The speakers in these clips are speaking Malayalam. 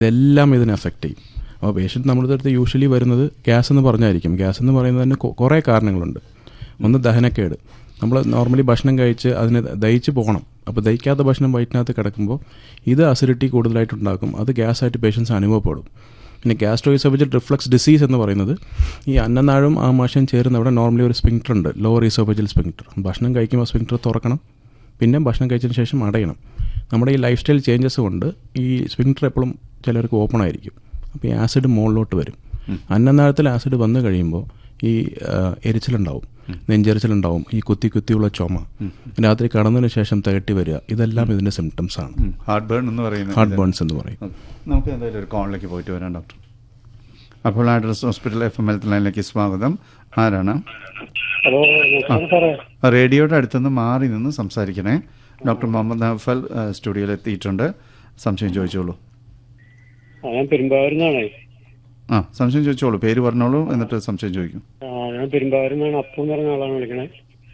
ഇതെല്ലാം ഇതിനെ എഫക്റ്റ് ചെയ്യും അപ്പോൾ പേഷ്യൻ്റ് നമ്മുടെ അടുത്ത് യൂഷ്വലി വരുന്നത് ഗ്യാസ് എന്ന് പറഞ്ഞായിരിക്കും ഗ്യാസ് എന്ന് പറയുന്നതിന് കൊ- കുറേ കാരണങ്ങളുണ്ട് ഒന്ന് ദഹനക്കേട് നമ്മൾ നോർമലി ഭക്ഷണം കഴിച്ച് അതിന് ദഹിച്ച് പോകണം അപ്പോൾ ദഹിക്കാത്ത ഭക്ഷണം വയറ്റിനകത്ത് കിടക്കുമ്പോൾ ഇത് അസിഡിറ്റി കൂടുതലായിട്ടുണ്ടാക്കും അത് ഗ്യാസായിട്ട് പേഷ്യൻസ് അനുഭവപ്പെടും പിന്നെ ഗ്യാസ്ട്രോയിസോബിജൽ റിഫ്ലക്സ് ഡിസീസ് എന്ന് പറയുന്നത് ഈ അന്നനാഴും ആമാശയം ചേർന്ന് അവിടെ നോർമലി ഒരു സ്പിങ്ക്ടർ ഉണ്ട് ലോവർ ഈസോബജൽ സ്പിങ്ക്ടർ ഭക്ഷണം കഴിക്കുമ്പോൾ സ്പിങ്ക്ടർ തുറക്കണം പിന്നെ ഭക്ഷണം കഴിച്ചതിന് ശേഷം അടയണം നമ്മുടെ ഈ ലൈഫ് സ്റ്റൈൽ ചേഞ്ചസ് കൊണ്ട് ഈ സ്പിങ്ക്ടർ എപ്പോഴും ചിലർക്ക് ഓപ്പൺ ആയിരിക്കും അപ്പോൾ ഈ ആസിഡ് മുകളിലോട്ട് വരും അന്നനാഴത്തിൽ ആസിഡ് വന്നു കഴിയുമ്പോൾ ഈ ആ, എരിച്ചിലുണ്ടാവും നെഞ്ചെരിച്ചിലുണ്ടാവും ഈ കുത്തി കുത്തിയുള്ള ചുമ രാത്രി കടന്നതിന് ശേഷം തകട്ടി വരിക ഇതെല്ലാം ഇതിൻ്റെ സിംറ്റംസ് ആണ് ഹാർട്ട് ബേൺ എന്ന് പറയുന്നത് ഹാർട്ട് ബേൺസ് എന്ന് പറയും ഓക്കെ. നമുക്ക് എന്തായാലും ഒരു കോളിലേക്ക് പോയിട്ട് വരാം ഡോക്ടർ അപ്പോൾ address hospital F M health ലൈനിലേക്ക് സ്വാഗതം ആരാണ് ഹലോ നമസ്കാരം സാറേ ആ, റേഡിയോയുടെ അടുത്തുനിന്ന് മാറി നിന്ന് സംസാരിക്കണേ ഡോക്ടർ മുഹമ്മദ് നഫൽ ആ, സ്റ്റുഡിയോയിൽ എത്തിയിട്ടുണ്ട് സംശയം ചോദിച്ചോളൂ ആ, ഞാൻ പെരുമ്പാവൂരിന്നാണേ ആ സംശയം ചോദിച്ചോളൂ പേര് പറഞ്ഞോളൂ എന്നിട്ട് സംശയം ചോദിക്കും ആ, ഞാൻ പെരുമ്പാവൂരിന്നാണ് അപ്പു എന്ന് പറഞ്ഞ ആളാണ് വിളിക്കണേ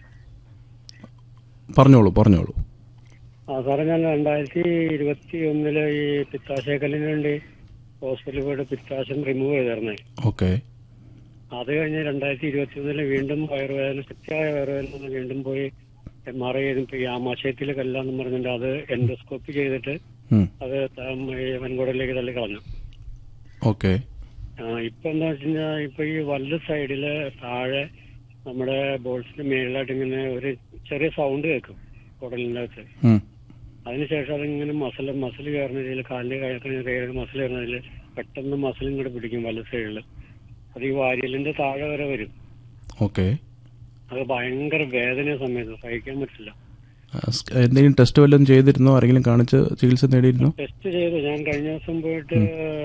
പറഞ്ഞോളൂ പറഞ്ഞോളൂ ആ സാറേ ഞാൻ രണ്ടായിരത്തി ഇരുപത്തി ഒന്നില് ഈ പിത്താശയക്കല്ലിന് വേണ്ടി ഹോസ്പിറ്റലിൽ പോയിട്ട് പിത്താശം റിമൂവ് ചെയ്തായിരുന്നേ ഓക്കെ അത് കഴിഞ്ഞ് രണ്ടായിരത്തി ഇരുപത്തി ഒന്നില് വീണ്ടും വയറുവേദന ശക്തിയായ വയറുവേദന വന്ന് വീണ്ടും പോയി എം ആർ ഐ ചെയ്തപ്പോ ഈ ആമാശയത്തിലെ കല്ലാന്ന് പറഞ്ഞിട്ട് അത് എൻഡോസ്കോപ്പി ചെയ്തിട്ട് അത് ത- ഈ വൻകുടലിലേക്ക് തള്ളി കളഞ്ഞു ഓക്കെ ആ, ഇപ്പൊ എന്താ വെച്ച് കഴിഞ്ഞാൽ ഇപ്പൊ ഈ വലത് സൈഡില് താഴെ നമ്മുടെ ബോൾസിന്റെ മേളിലായിട്ട് ഇങ്ങനെ ഒരു ചെറിയ സൗണ്ട് കേൾക്കും കുടലിന്റെ അകത്ത് അതിനുശേഷം അതിങ്ങനെ മസിൽ മസിൽ കയറുന്ന രീതിയിൽ കാലിന്റെ കയറുന്ന മസിൽ കയറുന്ന രീതിയിൽ പെട്ടെന്ന് മസിൽ ഇങ്ങോട്ട് പിടിക്കും വലത് സൈഡില് അത് ഈ വാരിയലിന്റെ താഴെ വരെ വരും ഓക്കെ അത് ഭയങ്കര വേദന സമയത്ത് സഹിക്കാൻ പറ്റില്ല എന്തെങ്കിലും ടെസ്റ്റ് വല്ലതും ചെയ്തിരുന്നോ ആരെങ്കിലും കാണിച്ച് ചികിത്സ നേടിയിരുന്നോ ടെസ്റ്റ് ചെയ്തു ഞാൻ കഴിഞ്ഞ ദിവസം പോയിട്ട്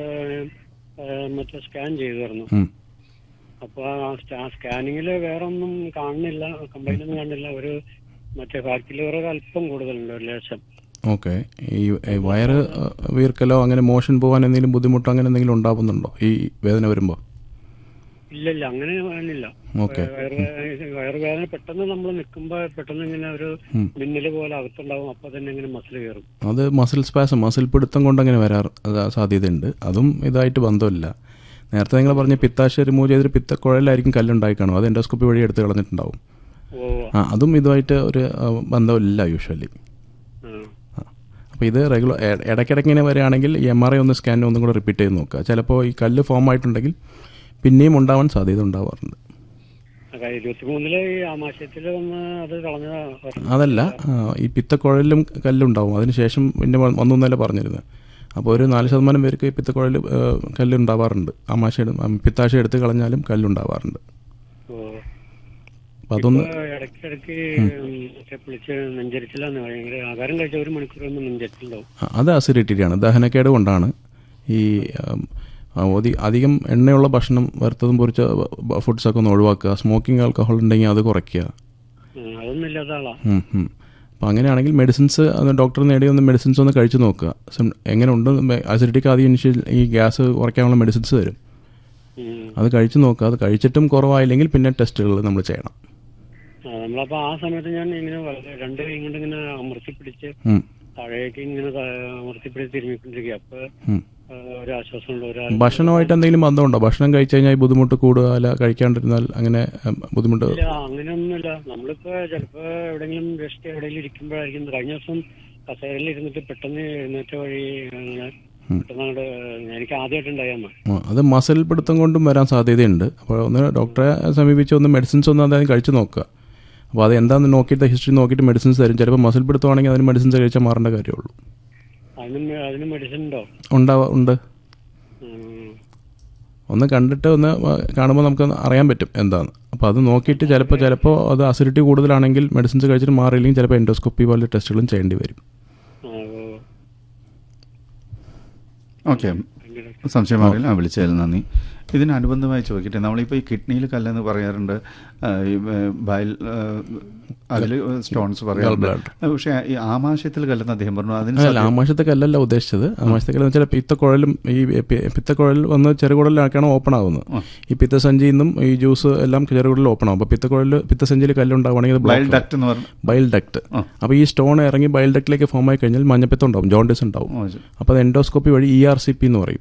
ആ, മറ്റേ സ്കാൻ ചെയ്തിരുന്നു ഉം. അപ്പൊ ആ സ്കാനിങ്ങിൽ വേറെ ഒന്നും കാണുന്നില്ല കംപ്ലൈന്റ് ഒന്നും കാണുന്നില്ല ഒരു മറ്റേ ഫാറ്റ് ലിവർ അല്പം കൂടുതലുണ്ട് ഒരു ലേശം ഓക്കെ ഈ ഈ വയറ് ആ, വീർക്കലോ അങ്ങനെ മോഷൻ പോകാൻ എന്തെങ്കിലും ബുദ്ധിമുട്ടോ അങ്ങനെ എന്തെങ്കിലും ഉണ്ടാവുന്നുണ്ടോ ഈ വേദന വരുമ്പോൾ ഇല്ല ഇല്ല അങ്ങനെ കാണുന്നില്ല ഓക്കെ വയറുവേദന വയറുവേദന പെട്ടെന്ന് നമ്മൾ നിൽക്കുമ്പോ പെട്ടെന്ന് ഇങ്ങനെ ഒരു മിന്നല് പോലെ അകത്തുണ്ടാവും അപ്പൊ തന്നെ ഇങ്ങനെ മസിൽ കയറും അത് മസിൽ സ്പാസം മസിൽ പിടുത്തം കൊണ്ട് അങ്ങനെ വരാൻ സാധ്യതയുണ്ട് അതും ഇതായിട്ട് ബന്ധമില്ല നേരത്തെ നിങ്ങൾ പറഞ്ഞ പിത്താശ റിമൂവ് ചെയ്തൊരു പിത്തക്കുഴലായിരിക്കും കല്ലുണ്ടായി കാണും അത് എൻഡോസ്കോപ്പി വഴി എടുത്ത് കളഞ്ഞിട്ടുണ്ടാവും ഓ ആ അതും ഇതുമായിട്ട് ഒരു ആ, ബന്ധമില്ല യൂഷ്വലി ആ. അപ്പോൾ ഇത് റെഗുലർ ഇടയ്ക്കിടയ്ക്ക് ഇങ്ങനെ വരികയാണെങ്കിൽ ഈ എം ആർ ഐ ഒന്ന് സ്കാൻ ഒന്നും കൂടെ റിപ്പീറ്റ് ചെയ്ത് നോക്കുക ചിലപ്പോൾ ഈ കല്ല് ഫോം ആയിട്ടുണ്ടെങ്കിൽ പിന്നെയും ഉണ്ടാവാൻ സാധ്യത ഉണ്ടാവാറുണ്ട് അതായത് ഇരുപത്തിമൂന്നില് ഈ ആമാശയത്തില് വന്ന് അത് കളഞ്ഞതാ പറഞ്ഞത്. അതല്ല ആ, ഈ പിത്തക്കുഴലിലും കല്ലുണ്ടാവും അതിനുശേഷം പിന്നെ വ- വന്നു എന്നല്ലേ പറഞ്ഞിരുന്നത് അപ്പോൾ ഒരു നാല് ശതമാനം പേർക്ക് ഈ പിത്തക്കുഴൽ കല്ല് ഉണ്ടാവാറുണ്ട് ആമാശ പിത്താശ എടുത്ത് കളഞ്ഞാലും കല്ലുണ്ടാവാറുണ്ട് ഓ അപ്പോൾ അതൊന്ന് ഇപ്പൊ ഇടയ്ക്കിടയ്ക്ക് മറ്റേ പുളിച്ച് നെഞ്ചരിച്ചില്ലാന്ന് ഭയങ്കര ആഹാരം കഴിച്ച ഒരു മണിക്കൂർ മുമ്പ് നെഞ്ചരിച്ചിട്ടുണ്ടാവും ആ, അത് അസിഡിറ്റിയാണ് ദഹനക്കേട് കൊണ്ടാണ് ഈ ഉം, ആ, ഒതി- അധികം എണ്ണയുള്ള ഭക്ഷണം വറുത്തതും പൊരിച്ച ഫുഡ്സൊക്കെ ഒന്ന് ഒഴിവാക്കുക സ്മോക്കിംഗ് ആൽക്കഹോൾ ഉണ്ടെങ്കിൽ അത് കുറയ്ക്കുക ഉം, അതൊന്നും ഇല്ലാത്ത ആളാ അപ്പോൾ അങ്ങനെയാണെങ്കിൽ മെഡിസിൻസ് അത് ഡോക്ടർ നേടി ഒന്ന് മെഡിസിൻസ് ഒന്ന് കഴിച്ചു നോക്കുക സിം- എങ്ങനെ ഉണ്ട് അസിഡിറ്റിക്ക് ആദ്യം ഇനിഷ്യൽ ഈ ഗ്യാസ് കുറയ്ക്കാനുള്ള മെഡിസിൻസ് തരും ഉം. അത് കഴിച്ചു നോക്കുക അത് കഴിച്ചിട്ടും കുറവായില്ലെങ്കിൽ പിന്നെ ടെസ്റ്റുകൾ നമ്മൾ ചെയ്യണം ആ, നമ്മളപ്പോ ആ സമയത്ത് ഞാൻ ഇങ്ങനെ വളരെ രണ്ട് കൈ കൊണ്ട് ഇങ്ങനെ അമർത്തി പിടിച്ച് ഉം, താഴേക്ക് ഇങ്ങനെ ത- അമർത്തി പിടിച്ച് തിരുമ്മിക്കൊണ്ടിരിക്കുക അപ്പൊ ഉം. ആ, ഒരു ആശ്വാസമുണ്ട് ഒരു ഭക്ഷണമായിട്ട് എന്തെങ്കിലും ബന്ധമുണ്ടോ ഭക്ഷണം കഴിച്ചു കഴിഞ്ഞാൽ ഈ ബുദ്ധിമുട്ട് കൂടുക അല്ല കഴിക്കാണ്ടിരുന്നാൽ അങ്ങനെ ഉം, ബുദ്ധിമുട്ട് ഇല്ല അങ്ങനെയൊന്നുമില്ല നമ്മളിപ്പോ ചിലപ്പോ എവിടെങ്കിലും റെസ്റ്റ് എവിടെയെങ്കിലും ഇരിക്കുമ്പോഴായിരിക്കും കഴിഞ്ഞ ദിവസം കസേരയിൽ ഇരുന്നിട്ട് പെട്ടെന്ന് എഴുന്നേറ്റ വഴി അങ്ങനെ പെട്ടെന്ന് അങ്ങോട്ട് എനിക്ക് ആദ്യമായിട്ടുണ്ടായമ്മ ആ, അത് മസിൽ പിടുത്തം കൊണ്ടും വരാൻ സാധ്യതയുണ്ട് അപ്പോൾ ഒന്ന് ഡോക്ടറെ സമീപിച്ച് ഒന്ന് മെഡിസിൻസ് ഒന്ന് അതായത് കഴിച്ചു നോക്കുക അപ്പോൾ അത് എന്താണെന്ന് നോക്കിയിട്ട് ഹിസ്റ്ററി നോക്കിയിട്ട് മെഡിസിൻസ് തരും ചിലപ്പോൾ മസിൽ പിടുത്തമാണെങ്കിൽ അതിന് മെഡിസിൻസ് കഴിച്ചാൽ മാറേണ്ട കാര്യമുള്ളൂ അതിനും അതിന് മെഡിസിൻ ഉണ്ടോ ഉണ്ടാവാ ഉണ്ട് ഉം. ഒന്ന് കണ്ടിട്ട് ഒന്ന് കാണുമ്പോൾ നമുക്ക് അറിയാൻ പറ്റും എന്താണ് അപ്പോൾ അത് നോക്കിയിട്ട് ചിലപ്പോൾ ചിലപ്പോൾ അത് അസിഡിറ്റി കൂടുതലാണെങ്കിൽ മെഡിസിൻസ് കഴിച്ചിട്ട് മാറിയില്ലെങ്കിൽ ചിലപ്പോൾ എൻഡോസ്കോപ്പി പോലെ ടെസ്റ്റുകളും ചെയ്യേണ്ടി വരും ആ, ഓ. ഓക്കെ മാറിയിട്ടുണ്ട് ഡോക്ടർ സംശയം മാറിയില്ല ആ വിളിച്ചതിൽ നന്ദി ഇതിനനുബന്ധമായി ചോദിക്കട്ടെ നമ്മളിപ്പോൾ ഈ കിഡ്നിയിൽ കല്ലെന്ന് പറയാറുണ്ട് ആ, ഈ, ഏ, ബയൽ അതിൽ സ്റ്റോൺസ് പറയാറുണ്ട് പക്ഷേ ഈ ആമാശയത്തിൽ കല്ലെന്ന് അദ്ദേഹം പറഞ്ഞു അതിന് അല്ല സാധ്യത- ആമാശത്തെ കല്ലല്ല ഉദ്ദേശിച്ചത് ആമാശത്തെ കല്ലെന്ന് വെച്ചാൽ പിത്തക്കുഴലും ഈ പി- പിത്തക്കുഴൽ വന്ന് ചെറുകുടലിലാക്കാണ് ഓപ്പൺ ആവുന്നത് ഈ പിത്തസഞ്ചിയിൽ നിന്നും ഈ ജ്യൂസ് എല്ലാം ചെറുകുടലിൽ ഓപ്പൺ ആവും അപ്പോൾ പിത്തക്കുഴലിൽ പിത്തസഞ്ചിയിൽ കല്ലുണ്ടാവുകയാണെങ്കിൽ അത് ബയൽ block ഡക്ട് എന്ന് പറഞ്ഞു ബയൽ ഡക്ട് ആ. അപ്പോൾ ഈ സ്റ്റോൺ ഇറങ്ങി ബയൽ ഡക്റ്റിലേക്ക് ഫോം ആയി കഴിഞ്ഞാൽ മഞ്ഞപ്പിത്തം ഉണ്ടാവും ജോണ്ടിസ് ഉണ്ടാവും ഓ, ശരി. അപ്പോൾ അത് എൻഡോസ്കോപ്പി വഴി ഇ ആർ സി പി എന്ന് പറയും